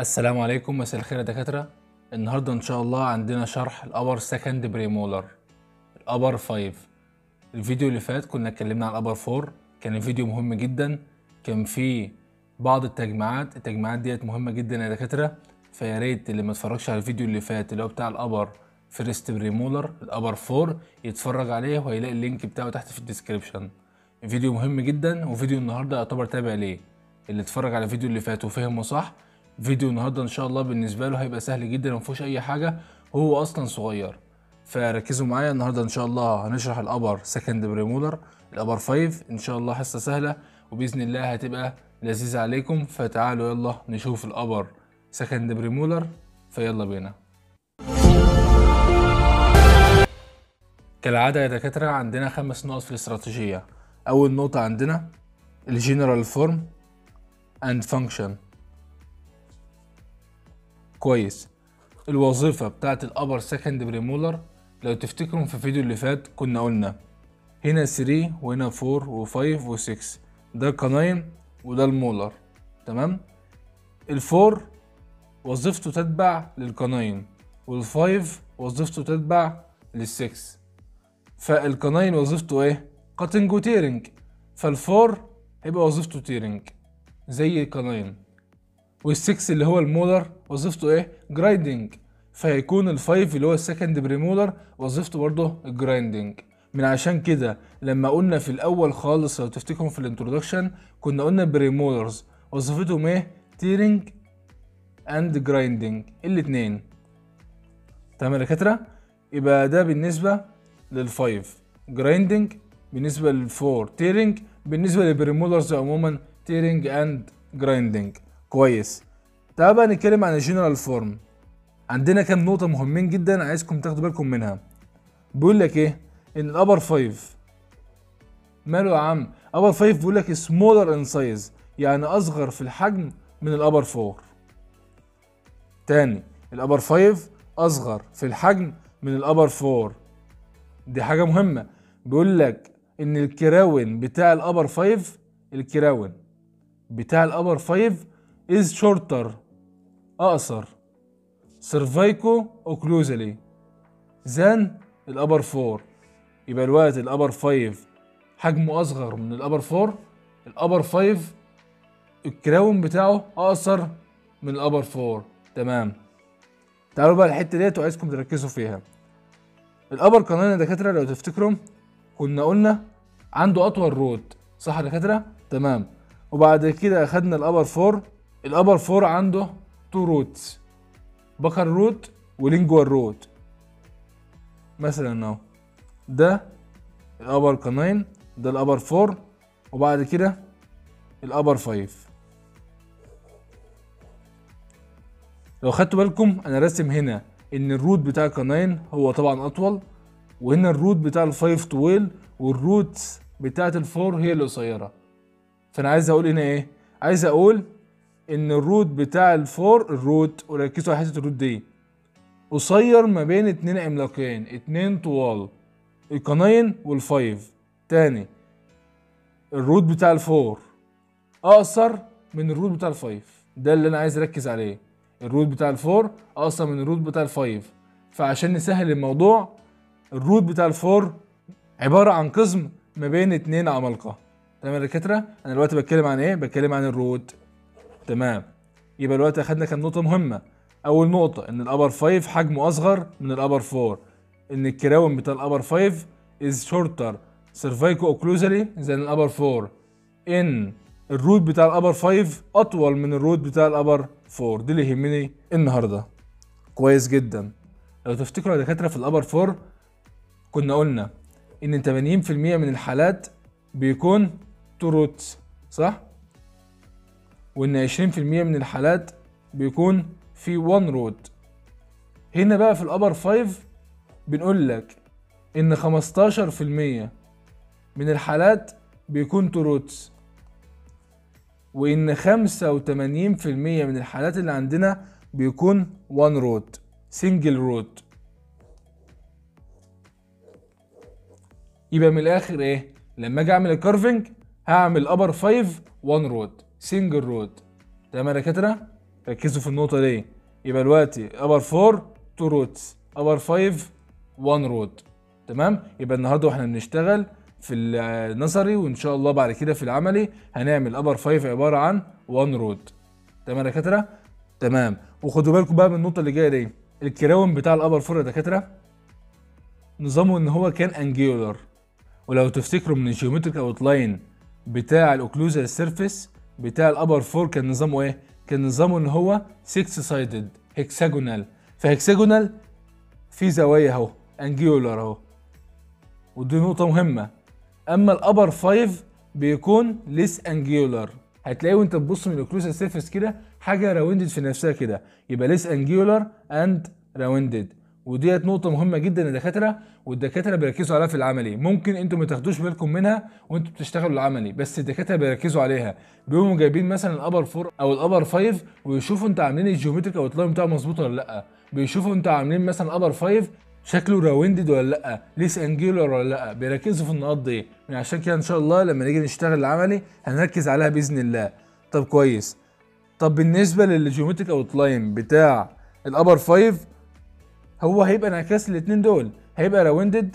السلام عليكم مساء الخير يا دكاترة النهاردة إن شاء الله عندنا شرح الأبر سكند بريمولر الأبر 5 الفيديو اللي فات كنا اتكلمنا عن الأبر 4 كان الفيديو مهم جدا كان فيه بعض التجميعات التجميعات ديت مهمة جدا يا دكاترة فيا ريت اللي ما اتفرجش على الفيديو اللي فات اللي هو بتاع الأبر فيرست بريمولر الأبر 4 يتفرج عليه وهيلاقي اللينك بتاعه تحت في الديسكريبشن الفيديو مهم جدا وفيديو النهارده يعتبر تابع ليه اللي اتفرج على الفيديو اللي فات وفهمه صح فيديو النهارده ان شاء الله بالنسبه له هيبقى سهل جدا ومفيهوش اي حاجه هو اصلا صغير فركزوا معايا النهارده ان شاء الله هنشرح الابر سكند بريمولر الابر 5 ان شاء الله حصه سهله وباذن الله هتبقى لذيذه عليكم فتعالوا يلا نشوف الابر سكند بريمولر فيلا بينا كالعادة يا دكاترة عندنا خمس نقط في الاستراتيجية أول نقطة عندنا الجنرال فورم اند فانكشن كويس الوظيفة بتاعت الأبر سكند بريمولر لو تفتكروا في الفيديو اللي فات كنا قلنا هنا 3 وهنا 4 و5 و6 ده القناين وده المولر تمام الفور وظيفته تتبع للقناين والفايف وظيفته تتبع للسكس فالقناين وظيفته ايه كاتنج وتيرنج فالفور هيبقى وظيفته تيرنج زي القناين والسكس اللي هو المولر وظيفته ايه جرايندنج فهيكون الفايف اللي هو السكند بريمولر وظيفته برضه الجرايندنج من عشان كده لما قلنا في الاول خالص لو تفتكروا في الانترودكشن كنا قلنا بريمولرز وظيفتهم ايه تيرنج اند جرايندنج الاتنين تمام يا دكاتره يبقى ده بالنسبه للفايف جرايندنج بالنسبه للفور تيرنج بالنسبه للبريمولرز عموما تيرنج اند جرايندنج كويس تعال بقى نتكلم عن الجنرال فورم عندنا كام نقطه مهمين جدا عايزكم تاخدوا بالكم منها بيقول لك ايه ان الابر 5 ماله يا عم ابر 5 بيقول لك سمولر ان سايز يعني اصغر في الحجم من الابر 4 تاني الابر 5 اصغر في الحجم من الابر 4 دي حاجه مهمه بيقول لك ان الكراون بتاع الابر 5 الكراون بتاع الابر 5 is shorter اقصر cervico occlusally than الابر 4 يبقى الوقت الابر 5 حجمه اصغر من الابر 4 الابر 5 الكراون بتاعه اقصر من الابر 4 تمام تعالوا بقى الحته ديت وعايزكم تركزوا فيها الابر قناه يا دكاتره لو تفتكروا كنا قلنا عنده اطول رود صح يا دكاتره تمام وبعد كده اخدنا الابر 4 الابر 4 عنده تو روتس بكر روت ولينجوال روت مثلا اهو ده الابر قناين ده الابر 4 وبعد كده الابر 5 لو خدتوا بالكم انا راسم هنا ان الروت بتاع القناين هو طبعا اطول وهنا الروت بتاع الفايف طويل والروت بتاعت الفور هي اللي قصيره فانا عايز اقول هنا ايه عايز اقول ان الروت بتاع الفور الروت وركزوا على حته الروت دي قصير ما بين اتنين عملاقين اتنين طوال القناين والفايف تاني الروت بتاع الفور اقصر من الروت بتاع الفايف ده اللي انا عايز اركز عليه الروت بتاع الفور اقصر من الروت بتاع الفايف فعشان نسهل الموضوع الروت بتاع الفور عبارة عن قسم ما بين اتنين عمالقة تمام يا دكاترة انا دلوقتي بتكلم عن ايه بتكلم عن الروت تمام يبقى دلوقتي اخدنا كام نقطة مهمة اول نقطة ان الابر 5 حجمه اصغر من الابر 4 ان الكراون بتاع الابر 5 is shorter cervico occlusally than الابر 4 ان الروت بتاع الابر 5 اطول من الروت بتاع الابر 4 دي اللي يهمني النهارده كويس جدا لو تفتكروا يا دكاتره في الابر 4 كنا قلنا ان 80% من الحالات بيكون تو روتس صح وان 20% من الحالات بيكون في 1 روت هنا بقى في الابر 5 بنقول لك ان 15% من الحالات بيكون تو روتس وان 85% من الحالات اللي عندنا بيكون 1 روت سنجل روت يبقى من الاخر ايه لما اجي اعمل الكارفنج هعمل ابر 5 1 رود سنجل رود تمام يا دكاتره ركزوا في النقطه دي يبقى دلوقتي ابر 4 2 روتس ابر 5 1 روت تمام يبقى النهارده واحنا بنشتغل في النظري وان شاء الله بعد كده في العملي هنعمل ابر 5 عباره عن 1 روت تمام يا دكاتره تمام وخدوا بالكم بقى من النقطه اللي جايه دي الكراون بتاع الابر 4 يا دكاتره نظامه ان هو كان انجيولار ولو تفتكروا من الجيومتريك اوت لاين بتاع الاوكلوزال سيرفيس بتاع الابر 4 كان نظامه ايه كان نظامه ان هو 6 سايدد هكساجونال فهكساجونال في زوايا اهو انجيولار اهو ودي نقطة مهمة اما الابر 5 بيكون ليس انجيولار هتلاقيه وانت تبص من الاوكلوزال سيرفيس كده حاجة راوندد في نفسها كده يبقى ليس انجيولار اند راوندد وديت نقطة مهمة جدا يا دكاترة والدكاترة بيركزوا عليها في العملي ممكن انتوا ما تاخدوش بالكم منها وانتوا بتشتغلوا العملي بس الدكاترة بيركزوا عليها بيقوموا جايبين مثلا الابر 4 او الابر 5 ويشوفوا انتوا عاملين الجيومتريك او اللاين بتاعه مظبوط ولا لا بيشوفوا انتوا عاملين مثلا الابر 5 شكله راوندد ولا لا ليس انجيولار ولا لا بيركزوا في النقاط دي يعني عشان كده ان شاء الله لما نيجي نشتغل العملي هنركز عليها باذن الله طب كويس طب بالنسبه للجيومتريك اوت لاين بتاع الابر 5 هو هيبقى انعكاس الاثنين دول هيبقى راوندد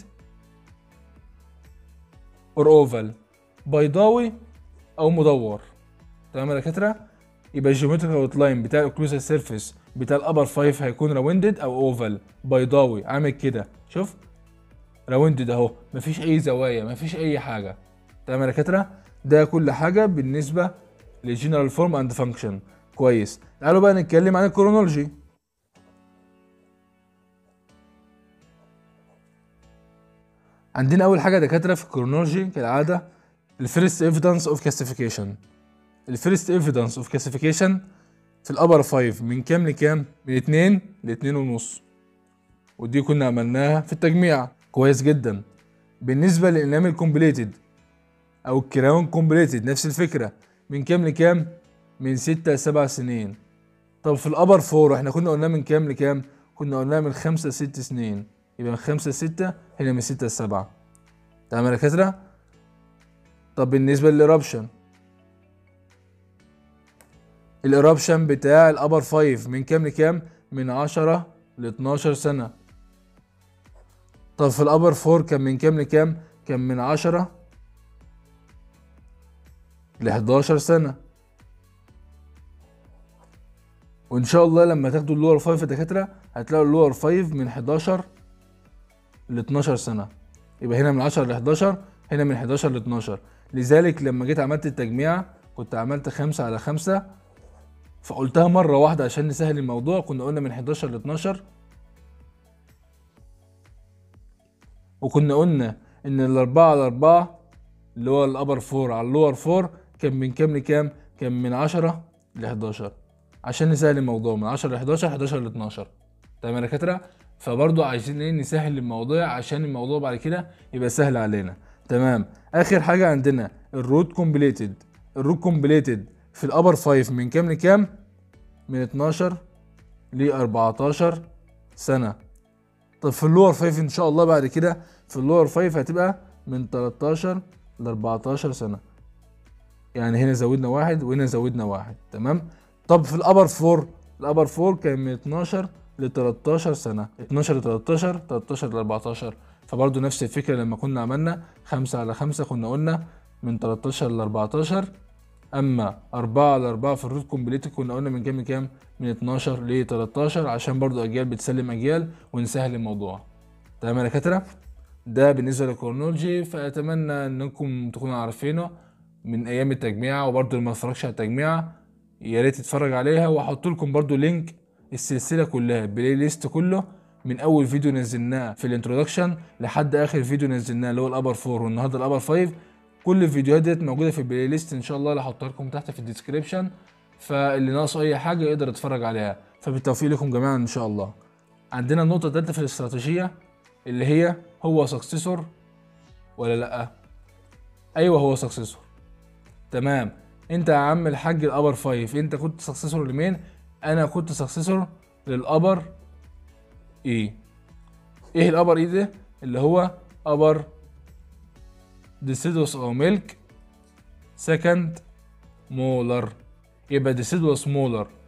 اور اوفال بيضاوي او مدور تمام يا دكاتره يبقى الجيومتريك اوت لاين بتاع الاوكلوزال سيرفيس بتاع الابر 5 هيكون راوندد او اوفال بيضاوي عامل كده شوف راوندد اهو مفيش اي زوايا مفيش اي حاجه تمام يا دكاتره ده كل حاجه بالنسبه للجنرال فورم اند فانكشن كويس تعالوا بقى نتكلم عن الكرونولوجي عندنا اول حاجه دكاتره في الكرونولوجي كالعاده الفيرست ايفيدنس اوف كلاسيفيكيشن الفيرست ايفيدنس اوف كلاسيفيكيشن في الابر 5 من كام لكام من 2 ل 2 ونص ودي كنا عملناها في التجميع كويس جدا بالنسبه للانامل كومبليتد او الكراون كومبليتد نفس الفكره من كام لكام من 6 ل 7 سنين طب في الابر 4 احنا كنا قلنا من كام لكام كنا قلنا من 5 ل 6 سنين يبقى من 5 ل 6 هنا من 6 ل 7 تمام يا دكاتره طب بالنسبه للإرابشن الإرابشن بتاع الأبر 5 من كام لكام؟ من 10 ل 12 سنة طب في الأبر 4 كان من كام لكام؟ كان من 10 ل 11 سنة وإن شاء الله لما تاخدوا اللور 5 يا دكاترة هتلاقوا اللور 5 من 11 ل 12 سنة يبقى هنا من 10 ل 11 هنا من 11 ل 12 لذلك لما جيت عملت التجميع كنت عملت 5 على 5 فقلتها مرة واحدة عشان نسهل الموضوع كنا قلنا من 11 ل 12 وكنا قلنا ان الأربعة على أربعة اللي هو الأبر فور على اللور فور كان من كام لكام؟ كان من 10 ل 11 عشان نسهل الموضوع من 10 ل 11 11 ل 12 تمام يا دكاترة؟ فبرضه عايزين ايه نسهل الموضوع عشان الموضوع بعد كده يبقى سهل علينا تمام اخر حاجة عندنا الروت كومبليتد الروت كومبليتد في الابر 5 من كام لكام؟ من 12 ل 14 سنة طب في اللور 5 ان شاء الله بعد كده في اللور 5 هتبقى من 13 ل 14 سنة يعني هنا زودنا واحد وهنا زودنا واحد تمام طب في الابر 4 الابر 4 كان من 12 ل 13 سنة 12 ل 13 13 ل 14 فبرضه نفس الفكرة لما كنا عملنا 5 على 5 كنا قلنا من 13 ل 14 اما 4 على 4 في الروت كومبليت كنا قلنا من كام لكام من 12 ل 13 عشان برضو اجيال بتسلم اجيال ونسهل الموضوع تمام يا دكاتره ده بالنسبه للكرونولوجي فاتمنى انكم تكونوا عارفينه من ايام التجميع وبرضو اللي ما اتفرجش على التجميع يا ريت تتفرج عليها واحط لكم برضو لينك السلسله كلها البلاي ليست كله من اول فيديو نزلناه في الانترودكشن لحد اخر فيديو نزلناه اللي هو الابر 4 والنهارده الابر 5 كل الفيديوهات ديت موجوده في البلاي ليست ان شاء الله اللي هحطها لكم تحت في الديسكريبشن فاللي ناقصه اي حاجه يقدر يتفرج عليها فبالتوفيق لكم جميعا ان شاء الله عندنا النقطه الثالثه في الاستراتيجيه اللي هي هو سكسيسور ولا لا ايوه هو سكسيسور تمام انت يا عم الحاج الابر 5 انت كنت سكسيسور لمين انا كنت سكسيسور للابر اي ايه الابر اي ده اللي هو ابر deciduous او ميلك second molar يبقى deciduous molar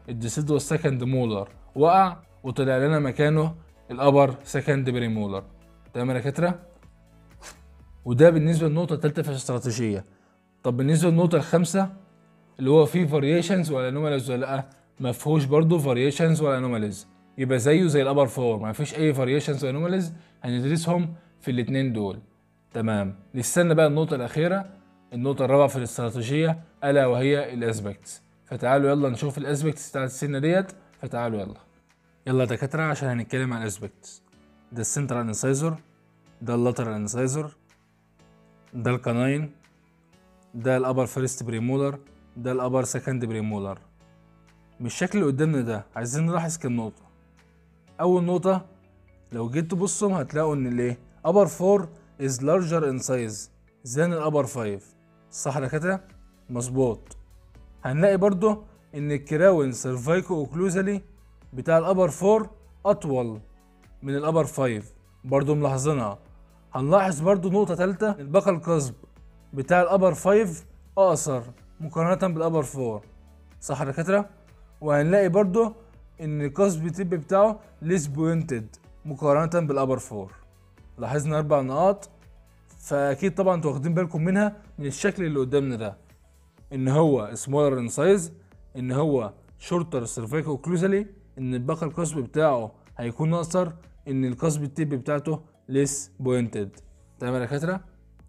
الديسيدوال سكند مولر وقع وطلع لنا مكانه الابر سكند بريمولر تمام يا دكاتره وده بالنسبه للنقطه الثالثه في الاستراتيجيه طب بالنسبه للنقطه الخامسه اللي هو فيه فاريشنز ولا انوماليز ولا لا ما فيهوش برضه فاريشنز ولا انوماليز يبقى زيه زي الابر فور ما فيش اي فاريشنز ولا انوماليز هندرسهم في الاثنين دول تمام نستنى بقى النقطه الاخيره النقطه الرابعه في الاستراتيجيه الا وهي الاسبكتس فتعالوا يلا نشوف الاسبكتس بتاعت السنه ديت فتعالوا يلا يلا يا دكاتره عشان هنتكلم عن الاسبكتس ده السنترال انسايزر ده اللاترال انسايزر ده الكناين ده الابر فيرست بريمولر ده الابر سكند بريمولر مش الشكل اللي قدامنا ده عايزين نلاحظ كام نقطة أول نقطة لو جيت تبصهم هتلاقوا إن الإيه upper 4 is larger in size than الأبر 5 صح يا كده؟ مظبوط هنلاقي برضو إن الكراون سيرفايكو اوكلوزالي بتاع الأبر 4 أطول من الأبر 5 برضو ملاحظينها هنلاحظ برضو نقطة تالتة البقى القصب بتاع الأبر 5 أقصر مقارنة بالأبر 4 صح يا دكاترة؟ وهنلاقي برضو ان القصب تيب بتاعه ليس بوينتد مقارنة بالابر فور لاحظنا اربع نقاط فاكيد طبعا انتوا واخدين بالكم منها من الشكل اللي قدامنا ده ان هو سمولر ان سايز ان هو شورتر سيرفيكال اوكلوزالي ان البقى القصب بتاعه هيكون اقصر ان القصب التيب بتاعته ليس بوينتد تمام يا دكاتره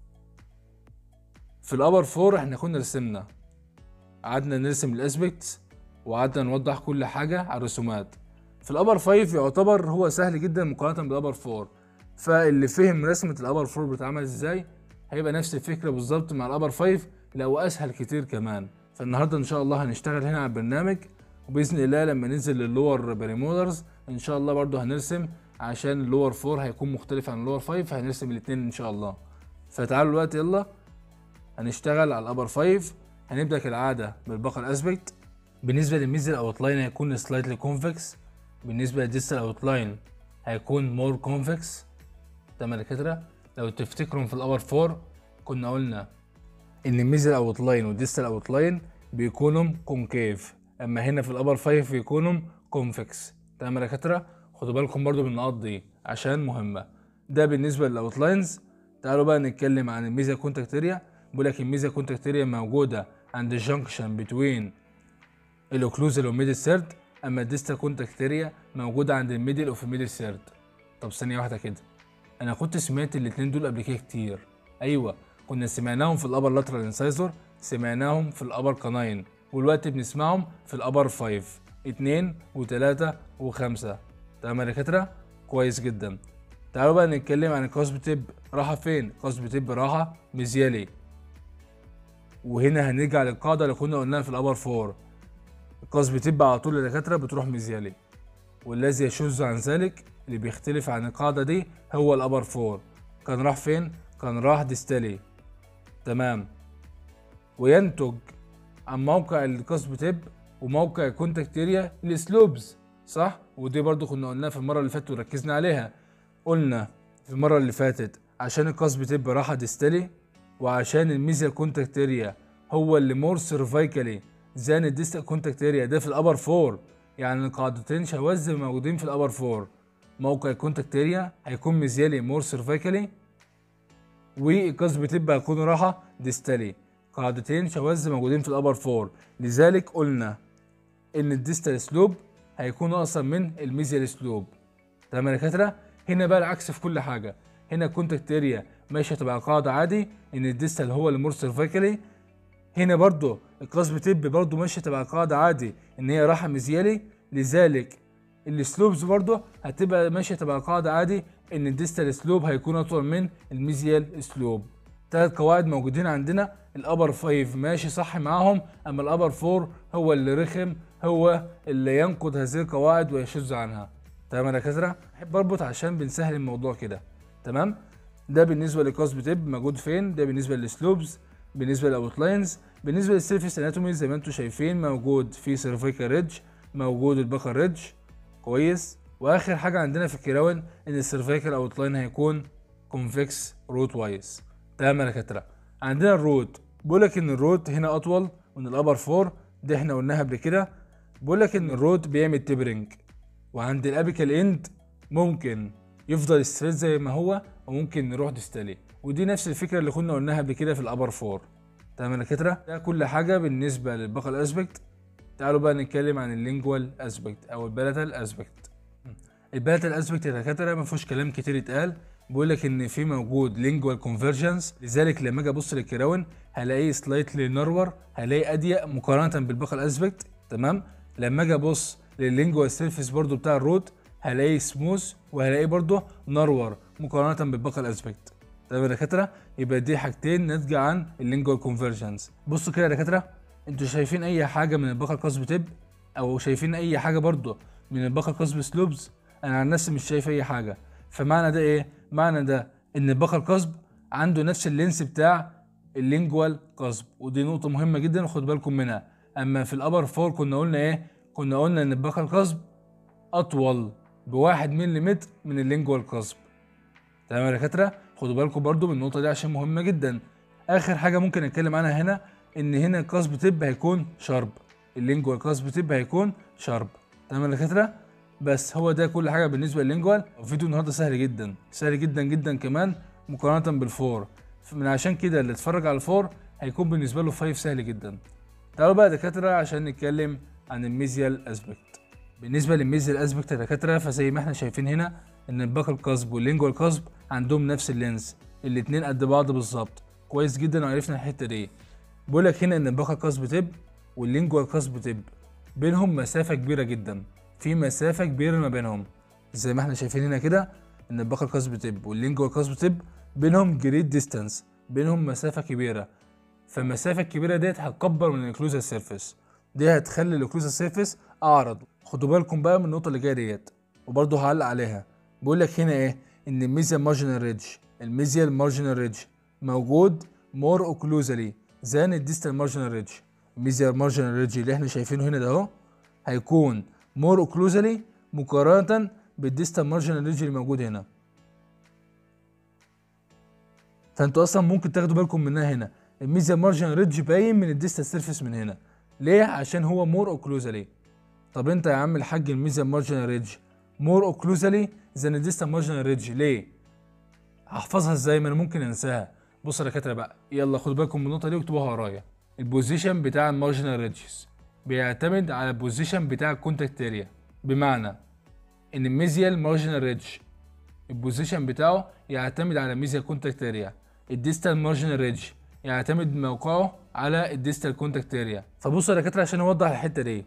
في الابر فور احنا كنا رسمنا قعدنا نرسم الاسبكتس وقعدنا نوضح كل حاجة على الرسومات في الابر 5 يعتبر هو سهل جدا مقارنة بالابر 4 فاللي فهم رسمة الابر 4 بتتعمل ازاي هيبقى نفس الفكرة بالظبط مع الابر 5 لو اسهل كتير كمان فالنهاردة ان شاء الله هنشتغل هنا على البرنامج وباذن الله لما ننزل للور بريمولرز ان شاء الله برضو هنرسم عشان اللور 4 هيكون مختلف عن اللور 5 هنرسم الاتنين ان شاء الله فتعالوا دلوقتي يلا هنشتغل على الابر 5 هنبدا كالعاده بالبقر اسبكت بالنسبه للميزل اوتلاين هيكون سلايتلي كونفكس بالنسبه للديستال اوتلاين هيكون مور كونفكس تمام يا دكاتره لو تفتكروا في الابر 4 كنا قلنا ان الميزل اوتلاين والديستال اوتلاين بيكونوا كونكيف اما هنا في الابر 5 بيكونوا كونفكس تمام يا دكاتره خدوا بالكم برضو من النقاط دي عشان مهمه ده بالنسبه للاوتلاينز تعالوا بقى نتكلم عن الميزا كونتاكتيريا بيقول لك الميزا كونتاكتيريا موجوده عند الجنكشن بتوين الاوكلوزال والميدل سيرد اما الديستال كونتاكتيريا موجوده عند الميدل اوف الميدل سيرد طب ثانيه واحده كده انا كنت سمعت الاتنين دول قبل كده كتير ايوه كنا سمعناهم في الابر لاترال انسايزور سمعناهم في الابر كاناين والوقت بنسمعهم في الابر 5 اتنين وتلاتة وخمسة تمام يا دكاترة كويس جدا تعالوا بقى نتكلم عن الكاسب تيب راحة فين كاسب تيب راحة ميزيالي وهنا هنرجع للقاعدة اللي كنا قلناها في الابر 4 القصب بتبقى على طول الدكاترة بتروح ميزيالي والذي يشذ عن ذلك اللي بيختلف عن القاعدة دي هو الأبر فور كان راح فين؟ كان راح ديستالي تمام وينتج عن موقع القصب تب وموقع الكونتاكتيريا السلوبز صح؟ ودي برضو كنا قلناها في المرة اللي فاتت وركزنا عليها قلنا في المرة اللي فاتت عشان القصب تب راح ديستالي وعشان الميزيا كونتاكتيريا هو اللي مور سيرفايكالي زان الديستال كونتاكت اريا ده في الابر فور يعني القاعدتين شواذ موجودين في الابر فور موقع الكونتاكت اريا هيكون ميزيالي مور سيرفيكالي والقصب بتبقى هيكون راحة ديستالي قاعدتين شواذ موجودين في الابر فور لذلك قلنا ان الديستال سلوب هيكون اقصر من الميزيال سلوب تمام يا دكاتره هنا بقى العكس في كل حاجه هنا الكونتاكت اريا ماشيه تبع قاعده عادي ان الديستال هو المور سيرفيكالي هنا برضو القصب تب برضو ماشيه تبع قاعده عادي ان هي راحه ميزيالي لذلك السلوبز برضو هتبقى ماشيه تبع قاعده عادي ان الديستال سلوب هيكون اطول من الميزيال سلوب ثلاث قواعد موجودين عندنا الابر 5 ماشي صح معاهم اما الابر 4 هو اللي رخم هو اللي ينقض هذه القواعد ويشذ عنها تمام يا دكاتره احب اربط عشان بنسهل الموضوع كده تمام ده بالنسبه للقصب تب موجود فين ده بالنسبه للسلوبز بالنسبه للاوتلاينز بالنسبه للسيرفيس اناتومي زي ما انتم شايفين موجود في سيرفيكال ريدج موجود البكر ريدج كويس واخر حاجه عندنا في الكراون ان السيرفيكال اوتلاين هيكون كونفكس روت وايز تمام يا دكاتره عندنا الروت بيقول لك ان الروت هنا اطول من الابر فور دي احنا قلناها قبل كده بقول لك ان الروت بيعمل تيبرنج وعند الابيكال اند ممكن يفضل ستريت زي ما هو وممكن نروح ديستالي ودي نفس الفكره اللي كنا قلناها قبل كده في الابر فور تمام يا دكاتره ده كل حاجه بالنسبه للبقل اسبكت تعالوا بقى نتكلم عن اللينجوال اسبكت او البلاتال اسبكت البلاتال اسبكت يا دكاتره ما فيهوش كلام كتير اتقال بيقول لك ان في موجود لينجوال كونفرجنس لذلك لما اجي ابص للكراون هلاقيه سلايتلي نرور هلاقي اضيق مقارنه بالبقل اسبكت تمام لما اجي ابص لللينجوال سيرفيس برضو بتاع الروت هلاقيه سموث وهلاقيه برضو نرور مقارنه بالبقل اسبكت تمام يا دكاتره يبقى دي حاجتين ناتجه عن اللينجوال كونفرجنس بصوا كده يا دكاتره انتوا شايفين اي حاجه من البقل قصب تب او شايفين اي حاجه برضو من البقل قصب سلوبز انا عن نفسي مش شايف اي حاجه فمعنى ده ايه معنى ده ان البقل قصب عنده نفس اللينس بتاع اللينجوال قصب ودي نقطه مهمه جدا خدوا بالكم منها اما في الابر فور كنا قلنا ايه كنا قلنا ان البقل قصب اطول بواحد ملم من اللينجوال قصب تمام يا دكاتره خدوا بالكم برضو من النقطه دي عشان مهمه جدا اخر حاجه ممكن اتكلم عنها هنا ان هنا القصب تب هيكون شارب اللينجوال قصب تب هيكون شارب تمام يا دكاتره بس هو ده كل حاجه بالنسبه لللينجوال فيديو النهارده سهل جدا سهل جدا جدا كمان مقارنه بالفور من عشان كده اللي اتفرج على الفور هيكون بالنسبه له فايف سهل جدا تعالوا بقى يا دكاتره عشان نتكلم عن الميزيال اسبكت بالنسبه للميزيال اسبكت يا دكاتره فزي ما احنا شايفين هنا ان الباقل قصب واللينجوال قصب عندهم نفس اللينز الاتنين قد بعض بالظبط كويس جدا وعرفنا الحته دي بقول لك هنا ان الباقل قصب تب واللينجوال قصب تب بينهم مسافه كبيره جدا في مسافه كبيره ما بينهم زي ما احنا شايفين هنا كده ان الباقل قصب تب واللينجوال قصب تب بينهم جريت ديستانس بينهم مسافه كبيره فالمسافه الكبيره ديت هتكبر من الاكلوزال سيرفيس دي هتخلي الاكلوزال سيرفيس اعرض خدوا بالكم بقى من النقطه اللي جايه ديت وبرضه هعلق عليها بقول لك هنا ايه ان الميزيال مارجنال ريدج الميزيال مارجنال ريدج موجود مور اوكلوزالي ذان الديستال مارجنال ريدج الميزيال مارجنال ريدج اللي احنا شايفينه هنا ده اهو هيكون مور اوكلوزالي مقارنه بالديستال مارجنال ريدج اللي موجود هنا فانتوا اصلا ممكن تاخدوا بالكم منها هنا الميزيال مارجنال ريدج باين من الديستال سيرفيس من هنا ليه عشان هو مور اوكلوزالي طب انت يا عم الحاج الميزيال مارجنال ريدج مور اوكلوزالي ذان الديستال مارجنال ريدج ليه هحفظها ازاي ما انا ممكن انساها بص يا دكاتره بقى يلا خدوا بالكم من النقطه دي واكتبوها ورايا البوزيشن بتاع المارجنال ريدجز بيعتمد على البوزيشن بتاع الكونتاكت اريا بمعنى ان الميزيال مارجنال ريدج البوزيشن بتاعه يعتمد على ميزيال كونتاكت اريا الديستال مارجنال ريدج يعتمد موقعه على الديستال كونتاكت اريا فبصوا يا دكاتره عشان اوضح الحته دي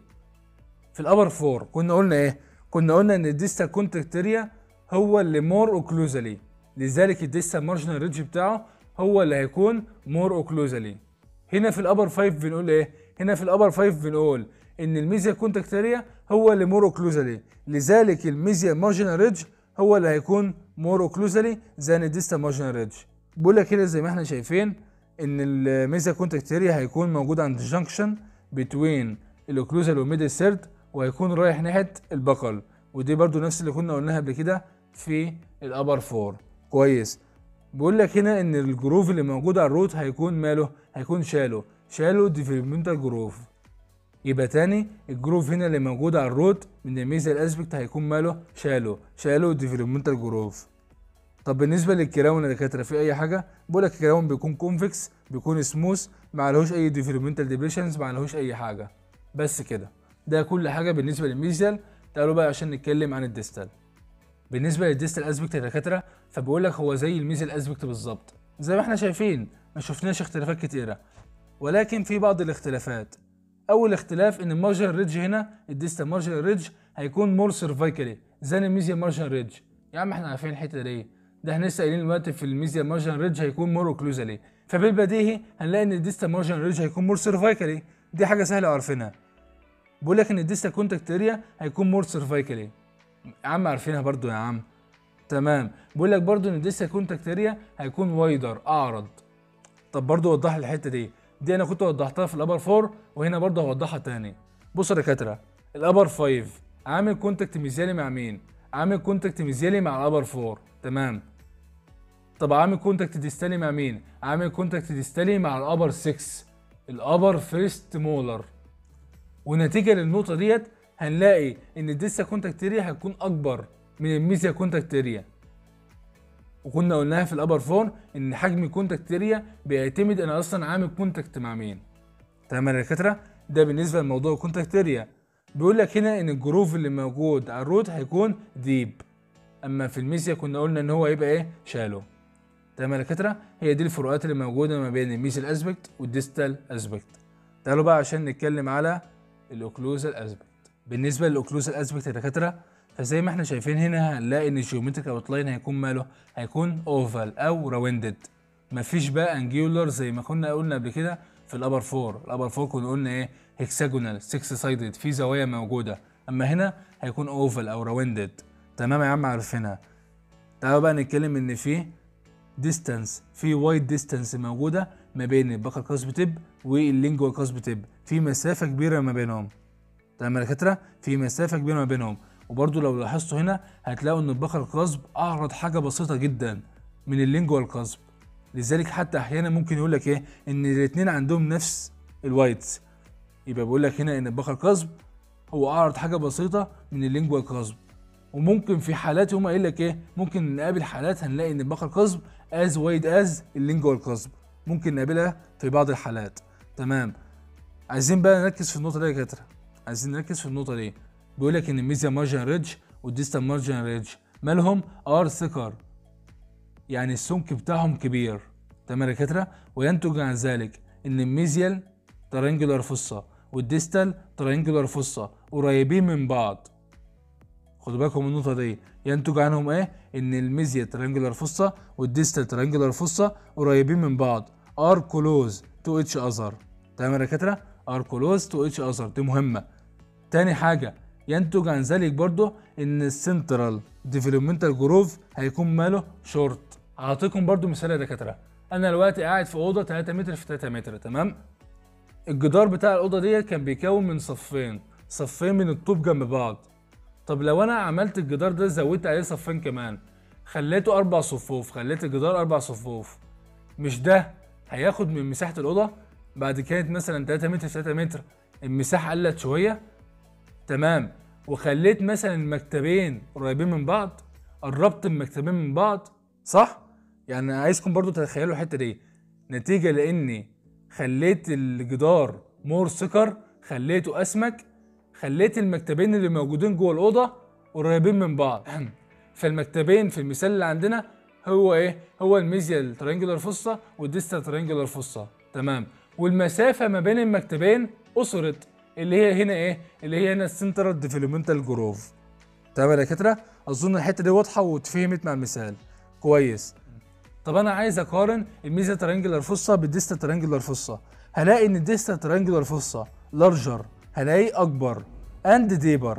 في الابر فور كنا قلنا ايه كنا قلنا ان الديستال كونتاكت اريا هو اللي مور اوكلوزالي لذلك الديستال مارجنال ريدج بتاعه هو اللي هيكون مور اوكلوزالي هنا في الابر 5 بنقول ايه هنا في الابر 5 بنقول ان الميزيا كونتاكت اريا هو اللي مور اوكلوزالي لذلك الميزيا مارجنال ريدج هو اللي هيكون مور اوكلوزالي ذان الديستال مارجنال ريدج بقول لك كده زي ما احنا شايفين ان الميزيا كونتاكت اريا هيكون موجود عند الجنكشن بتوين الاوكلوزال والميدل سيرد وهيكون رايح ناحيه البقل ودي برضو نفس اللي كنا قلناها قبل كده في الابر فور كويس بيقول لك هنا ان الجروف اللي موجود على الروت هيكون ماله هيكون شالو شالو ديفلوبمنتال جروف يبقى تاني الجروف هنا اللي موجود على الروت من الميزال اسبكت هيكون ماله شالو شالو ديفلوبمنتال جروف طب بالنسبه للكراون يا دكاتره في اي حاجه بقول لك الكراون بيكون كونفكس بيكون سموث ما عليهوش اي ديفلوبمنتال ديبريشنز ما عليهوش اي حاجه بس كده ده كل حاجه بالنسبه للميزال تعالوا بقى عشان نتكلم عن الديستال بالنسبه للديستال اسبكت يا دكاتره فبقول لك هو زي الميزال اسبكت بالظبط زي ما احنا شايفين ما شفناش اختلافات كتيره ولكن في بعض الاختلافات اول اختلاف ان المارجنال ريدج هنا الديستال مارجنال ريدج هيكون مور سيرفايكالي زي الميزيال مارجنال ريدج يا عم احنا عارفين الحته دي ده احنا لسه قايلين دلوقتي في الميزيال مارجنال ريدج هيكون مور اوكلوزالي فبالبديهي هنلاقي ان الديستال مارجنال ريدج هيكون مور سيرفايكالي دي حاجه سهله عارفينها بقول لك ان الديستال كونتاكت اريا هيكون مور سيرفايكالي يا عم عارفينها برضو يا عم تمام بقول لك برضو ان الديستال كونتاكت اريا هيكون وايدر اعرض طب برضو وضح لي الحته دي دي انا كنت وضحتها في الابر 4 وهنا برضو هوضحها تاني بص يا دكاتره الابر 5 عامل كونتاكت ميزيالي مع مين عامل كونتاكت ميزيالي مع الابر 4 تمام طب عامل كونتاكت ديستالي مع مين عامل كونتاكت ديستالي مع الابر 6 الابر فيرست مولر ونتيجه للنقطه ديت هنلاقي ان الديستا كونتاكتيريا هتكون اكبر من الميزيا كونتاكتيريا وكنا قلناها في الابر فور ان حجم الكونتاكتيريا بيعتمد انا اصلا عامل كونتاكت مع مين تمام يا دكاتره ده بالنسبه لموضوع الكونتاكتيريا بيقول لك هنا ان الجروف اللي موجود على الروت هيكون ديب اما في الميزيا كنا قلنا ان هو هيبقى ايه شالو تمام يا دكاتره هي دي الفروقات اللي موجوده ما بين الميزيال اسبكت والديستال اسبكت تعالوا بقى عشان نتكلم على الاوكلوزال اسبكت بالنسبه للاوكلوزال اسبكت يا دكاتره فزي ما احنا شايفين هنا هنلاقي ان الجيومتريك اوتلاين هيكون ماله هيكون اوفال او راوندد مفيش بقى انجيولار زي ما كنا قلنا قبل كده في الابر فور الابر فور كنا قلنا ايه هكساجونال 6 سايدد في زوايا موجوده اما هنا هيكون اوفال او راوندد تمام يا عم عارفينها تعالوا بقى نتكلم ان في ديستانس في وايد ديستانس موجوده ما بين البقر كاسب تب واللينجوال كاسب تب في مسافه كبيره ما بينهم تمام يا دكاتره في مسافه كبيره ما بينهم وبرده لو لاحظتوا هنا هتلاقوا ان البقر القصب اعرض حاجه بسيطه جدا من اللينجوال قصب لذلك حتى احيانا ممكن يقول لك ايه ان الاثنين عندهم نفس الوايتس يبقى بيقول لك هنا ان البقر القصب هو اعرض حاجه بسيطه من اللينجوال قصب وممكن في حالات هم قايل لك ايه ممكن نقابل حالات هنلاقي ان البقر القصب از وايد از اللينجوال قصب ممكن نقابلها في بعض الحالات تمام عايزين بقى نركز في النقطه دي يا دكاتره عايزين نركز في النقطه دي بيقول لك ان الميزيا مارجن ريدج والديستال مارجن ريدج مالهم ار ثيكر يعني السمك بتاعهم كبير تمام يا دكاتره وينتج عن ذلك ان الميزيال ترينجولار فصة والديستال ترينجولار فصة قريبين من بعض خدوا بالكم من النقطة دي ينتج عنهم ايه؟ ان الميزيا ترينجولار فصة والديستال ترينجولار فصة قريبين من بعض ار كلوز تو اتش اذر تمام يا دكاترة؟ ار كلوز تو اتش اذر دي مهمة تاني حاجة ينتج عن ذلك برضو ان السنترال ديفلوبمنتال جروف هيكون ماله شورت هعطيكم برضو مثال يا دكاترة انا دلوقتي قاعد في اوضة 3 متر في 3 متر تمام الجدار بتاع الاوضة دي كان بيكون من صفين صفين من الطوب جنب بعض طب لو انا عملت الجدار ده زودت عليه صفين كمان خليته اربع صفوف خليت الجدار اربع صفوف مش ده هياخد من مساحه الاوضه بعد كانت مثلا 3 متر 3 متر المساحه قلت شويه تمام وخليت مثلا المكتبين قريبين من بعض قربت المكتبين من بعض صح يعني عايزكم برضو تتخيلوا الحته دي نتيجه لاني خليت الجدار مور سكر خليته اسمك خليت المكتبين اللي موجودين جوه الاوضه قريبين من بعض فالمكتبين في المثال اللي عندنا هو ايه هو الميزيال ترينجولار فصه والديستال ترينجولار فصه تمام والمسافه ما بين المكتبين قصرت اللي هي هنا ايه اللي هي هنا السنترال ديفلوبمنتال جروف تمام يا دكاتره اظن الحته دي واضحه واتفهمت مع المثال كويس طب انا عايز اقارن الميزا ترينجولار فصه بالديستا ترينجولار فصه هلاقي ان الديستا ترينجولار فصه لارجر هلاقيه اكبر اند ديبر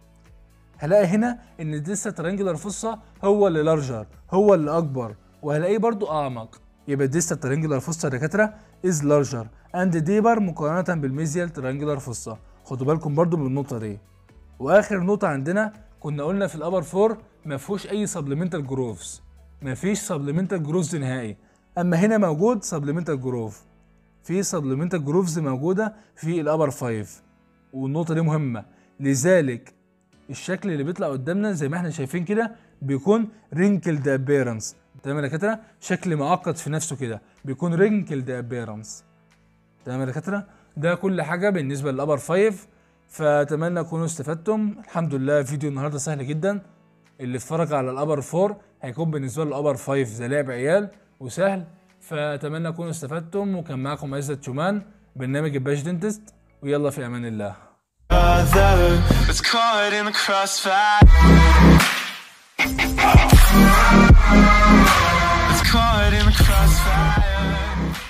هلاقي هنا ان الديستا ترينجولار فصه هو اللي لارجر هو اللي اكبر وهلاقيه برضو اعمق يبقى الديستا ترينجولار فصه يا دكاتره از لارجر اند ديبر مقارنه بالميزيال ترينجولار فصه خدوا بالكم برضو من النقطه دي واخر نقطه عندنا كنا قلنا في الابر فور ما فيهوش اي سبلمنتال جروفز ما فيش سبلمنتال جروفز نهائي اما هنا موجود سبلمنتال جروف في سبلمنتال جروفز موجوده في الابر 5 والنقطه دي مهمه لذلك الشكل اللي بيطلع قدامنا زي ما احنا شايفين كده بيكون رينكلد ابيرنس تمام يا دكاتره شكل معقد في نفسه كده بيكون رينكلد ابيرنس تمام يا دكاتره ده كل حاجه بالنسبه للابر 5 فاتمنى تكونوا استفدتم الحمد لله فيديو النهارده سهل جدا اللي اتفرج على الابر 4 هيكون بالنسبه له الابر 5 زي لعب عيال وسهل فاتمنى تكونوا استفدتم وكان معاكم عزت شومان برنامج الباش دنتست ويلا في امان الله brother was caught in the crossfire. Was caught in the crossfire.